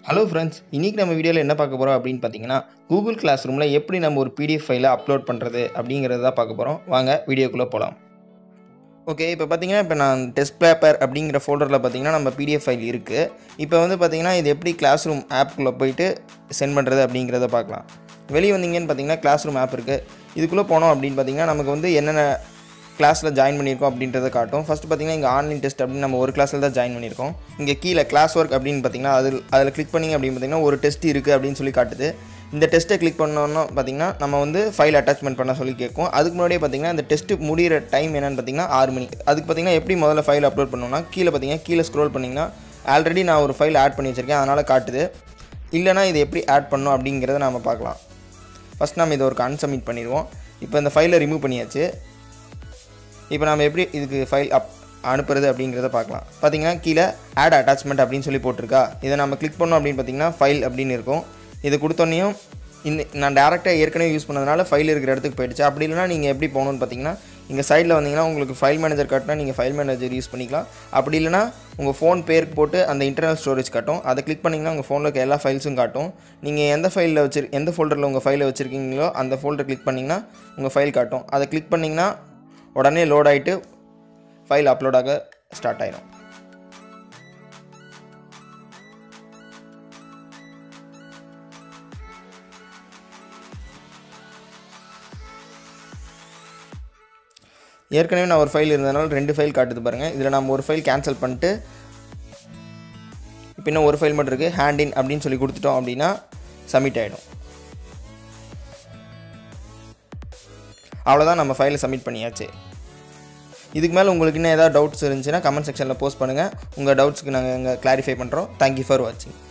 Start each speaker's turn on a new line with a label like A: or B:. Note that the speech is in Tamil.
A: ஹலோ ஃப்ரெண்ட்ஸ் இன்றைக்கி நம்ம வீடியோவில் என்ன பார்க்க போகிறோம் அப்படின்னு பார்த்தீங்கன்னா கூகுள் கிளாஸ் ரூமில் எப்படி நம்ம ஒரு பிடிஎஃப் ஃபைலை அப்லோட் பண்ணுறது அப்படிங்கிறத தான் பார்க்க போகிறோம் வாங்க வீடியோக்குள்ளே போகலாம் ஓகே இப்போ பார்த்தீங்கன்னா இப்போ நான் டெஸ்ட் பேப்பர் அப்படிங்கிற ஃபோல்டரில் பார்த்தீங்கன்னா நம்ம பிடிஎஃப் ஃபைல் இருக்குது இப்போ வந்து பார்த்தீங்கன்னா இது எப்படி கிளாஸ் ரூம் ஆப்புக்குள்ளே போயிட்டு சென்ட் பண்ணுறது அப்படிங்கிறத பார்க்கலாம் வெளியே வந்தீங்கன்னு பார்த்தீங்கன்னா கிளாஸ் ரூம் ஆப் இருக்குது இதுக்குள்ளே போனோம் அப்படின்னு பார்த்தீங்கன்னா நமக்கு வந்து என்னென்ன கிளாஸில் ஜாயின் பண்ணியிருக்கோம் அப்படின்றத காட்டும் ஃபஸ்ட்டு பார்த்தீங்கன்னா இங்கே ஆன்லைன் டெஸ்ட் அப்படின்னு நம்ம ஒரு கிளாஸில் தான் ஜாயின் பண்ணியிருக்கோம் இங்கே கீழே கிளாஸ் ஒர்க் அப்படின்னு பார்த்தீங்கன்னா அதில் அதில் கிளிக் பண்ணிங்க அப்படின்னு பார்த்தீங்கன்னா ஒரு டெஸ்ட் இருக்குது அப்படின்னு சொல்லி காட்டுது இந்த டெஸ்ட்டை கிளிக் பண்ணோன்னா பார்த்தீங்கன்னா நம்ம வந்து ஃபைல் அட்டாச்மெண்ட் பண்ண சொல்லி கேட்கும் அதுக்கு முன்னாடியே பார்த்தீங்கன்னா இந்த டெஸ்ட்டு முடிகிற டைம் என்னென்னு பார்த்தீங்கன்னா ஆறு மணி அதுக்கு பார்த்தீங்கன்னா எப்படி முதல்ல ஃபைல் அப்லோட் பண்ணணும்னா கீழே பார்த்தீங்கன்னா கீழே ஸ்க்ரோல் பண்ணிங்கன்னா ஆல்ரெடி நான் ஒரு ஃபைல் ஆட் பண்ணி வச்சுருக்கேன் அதனால் காட்டுது இல்லைனா இது எப்படி ஆட் பண்ணணும் அப்படிங்கிறத நம்ம பார்க்கலாம் ஃபஸ்ட் நம்ம இதை ஒரு அன்சப்மிட் பண்ணிடுவோம் இப்போ இந்த ஃபைலை ரிமூவ் பண்ணியாச்சு இப்போ நம்ம எப்படி இதுக்கு ஃபைல் அப் அனுப்புறது அப்படிங்கிறத பார்க்கலாம் பார்த்தீங்கன்னா கீழே ஆட் அட்டாச்மெண்ட் அப்படின்னு சொல்லி போட்டிருக்கா இதை நம்ம கிளிக் பண்ணோம் அப்படின்னு பார்த்தீங்கன்னா ஃபைல் அப்படின்னு இருக்கும் இது கொடுத்தோன்னையும் இந்த நான் டேரெக்டாக ஏற்கனவே யூஸ் பண்ணதுனால ஃபைல் இருக்கிற இடத்துக்கு போயிடுச்சு அப்படி இல்லைனா நீங்கள் எப்படி போகணுன்னு பார்த்தீங்கன்னா இங்கே சைடில் வந்தீங்கன்னா உங்களுக்கு ஃபைல் மேனேஜர் காட்டினா நீங்கள் ஃபைல் மேனேஜர் யூஸ் பண்ணிக்கலாம் அப்படி இல்லைனா உங்கள் ஃபோன் பேருக்கு போட்டு அந்த இன்டர்னல் ஸ்டோரேஜ் காட்டும் அதை கிளிக் பண்ணிங்கன்னா உங்கள் ஃபோனில் இருக்க எல்லா ஃபைல்ஸும் காட்டும் நீங்கள் எந்த ஃபைலில் வச்சிரு எந்த ஃபோல்டரில் உங்கள் ஃபைலை வச்சுருக்கீங்களோ அந்த ஃபோல்டர் கிளிக் பண்ணிங்கன்னா உங்கள் ஃபைல் காட்டும் அதை கிளிக் பண்ணிங்கன்னா உடனே லோட் ஆகிட்டு ஃபைல் அப்லோட் ஆக ஸ்டார்ட் ஆயிரும் ஏற்கனவே நான் ஒரு ஃபைல் இருந்ததுனால ரெண்டு ஃபைல் காட்டுது பாருங்கள் இதில் நம்ம ஒரு ஃபைல் கேன்சல் பண்ணிட்டு இப்போ இன்னும் ஒரு ஃபைல் மட்டும் இருக்குது ஹேண்ட் இன் அப்படின்னு சொல்லி கொடுத்துட்டோம் அப்படின்னா சப்மிட் ஆகிடும் அவ்வளோதான் நம்ம ஃபைலை சப்மிட் பண்ணியாச்சு இதுக்கு மேலே உங்களுக்கு இன்னும் ஏதாவது டவுட்ஸ் இருந்துச்சுன்னா கமெண்ட் செக்ஷனில் போஸ்ட் பண்ணுங்கள் உங்கள் டவுட்ஸ்க்கு நாங்கள் இங்கே கிளாரிஃபை பண்ணுறோம் தேங்க்யூ ஃபார் வாட்சிங்